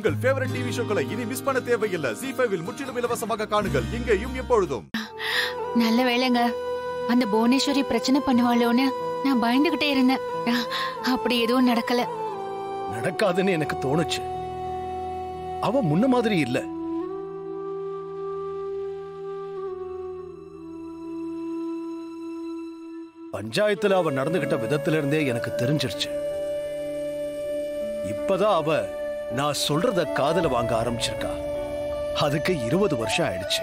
உங்கள் favourite TV ஷோக்களை இனி miss பண்ண தேவையில்லை ஜி ஃபைவில் முற்றிலும் இலவசமாக காணுங்கள் இங்கேயும் எப்பொழுதும் நல்ல வேளைங்க அந்த புவனேஸ்வரி பிரச்சனை பண்ணுவாளோன்னு நான் பயந்துகிட்டே இருந்தேன் அஹ், அப்படி எதுவும் நடக்கல நடக்காதுன்னு எனக்கு தோணுச்சு அவ முன்ன மாதிரி இல்ல பஞ்சாயத்துல அவ நடந்துகிட்ட விதத்துல இருந்தே எனக்கு தெரிஞ்சிருச்சு இப்பதான் அவ நான் சொல்றத காதுல வாங்க ஆரம்பிச்சிருக்கா அதுக்கு இருபது வருஷம் ஆயிடுச்சு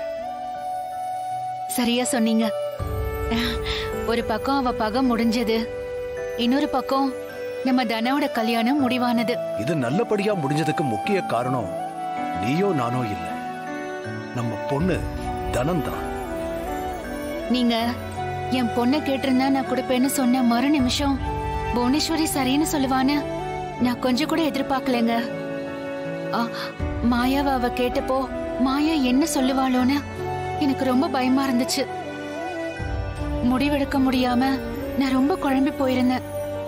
சரியா சொன்னீங்க அஹ், ஒரு பக்கம் அவ பகை முடிஞ்சது இன்னொரு பக்கம் நம்ம தனாவோட கல்யாணம் முடிவானது இது நல்லபடியா முடிஞ்சதுக்கு முக்கிய காரணம் நீயோ நானோ இல்ல நம்ம பொண்ணு தனம்தான் நீங்க என் பொண்ணை கேட்டிருந்தா நான் கொடுப்பேன்னு சொன்ன மறு நிமிஷம் புவனேஸ்வரி சரின்னு சொல்லுவான்னு நான் கொஞ்சம் கூட எதிர்பார்க்கலங்க ஆ, மாயாவை அவ கேட்டப்போ மாயா என்ன சொல்லுவாளோன்னு எனக்கு ரொம்ப பயமா இருந்துச்சு முடிவெடுக்க முடியாம நான் ரொம்ப குழம்பி போயிருந்தேன்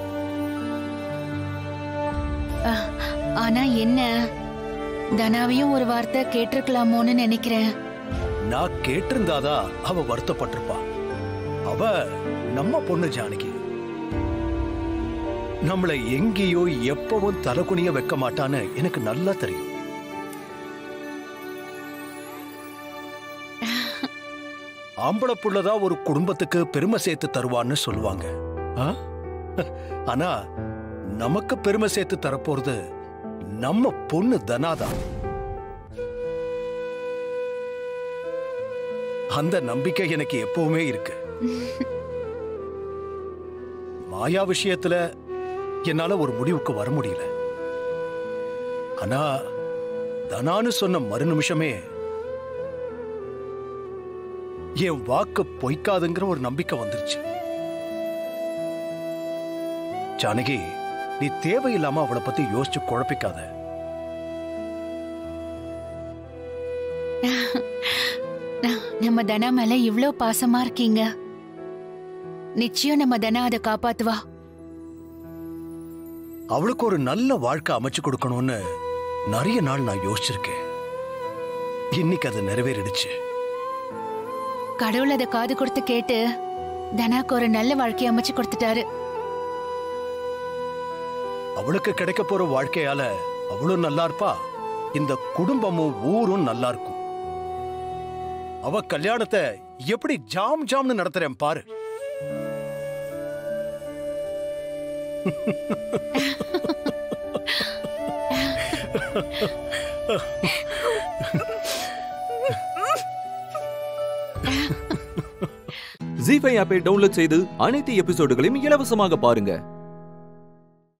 ஆ, ஆனா என்ன தனாவையும் ஒரு வார்த்தை கேட்டிருக்கலாமோன்னு நினைக்கிறேன் நான் கேட்டிருந்தாதா அவ வருத்தப்பட்டிருப்பா அவ நம்ம பொண்ணு ஜானகி நம்மளை எங்கேயோ எப்பவும் தலகுனிய வைக்க மாட்டான்னு எனக்கு நல்லா தெரியும் ஆம்பளை புள்ளதான் ஒரு குடும்பத்துக்கு பெருமை சேர்த்து தருவான்னு சொல்லுவாங்க ஆ? ஆனா நமக்கு பெருமை சேர்த்து தரப்போறது நம்ம பொண்ணு தனாதான் அந்த நம்பிக்கை எனக்கு எப்பவுமே இருக்கு மாயா விஷயத்துல என்னால ஒரு முடிவுக்கு வர முடியல ஆனா தனான்னு சொன்ன மறு நிமிஷமே என் வாக்கு பொய்க்காதுங்கிற ஒரு நம்பிக்கை வந்துருச்சு ஜானகி நீ தேவையில்லாம அவளை பத்தி யோசிச்சு குழப்பிக்காத நம்ம தனா மேல இவ்ளோ பாசமா இருக்கீங்க நிச்சயம் நம்ம தனா அதை காப்பாத்துவா அவளுக்கு ஒரு நல்ல வாழ்க்கை அமைச்சு கொடுக்கணும்னு நிறைய நாள் நான் யோசிச்சிருக்கேன் இன்னைக்கு அது நிறைவேறிடுச்சு கடவுள் அதை காது கொடுத்து கேட்டு தனாக்கு ஒரு நல்ல வாழ்க்கைய அமைச்சு கொடுத்துட்டாரு அவளுக்கு கிடைக்க போற வாழ்க்கையால அவளும் நல்லா இருப்பா இந்த குடும்பமும் ஊரும் நல்லா இருக்கும் அவ கல்யாணத்தை எப்படி ஜாம் ஜாம்னு நடத்துறேன் பாரு ஜி ஃபைவ் ஆப்பை டவுன்லோட் செய்து அனைத்து எபிசோடுகளையும் இலவசமாக பாருங்க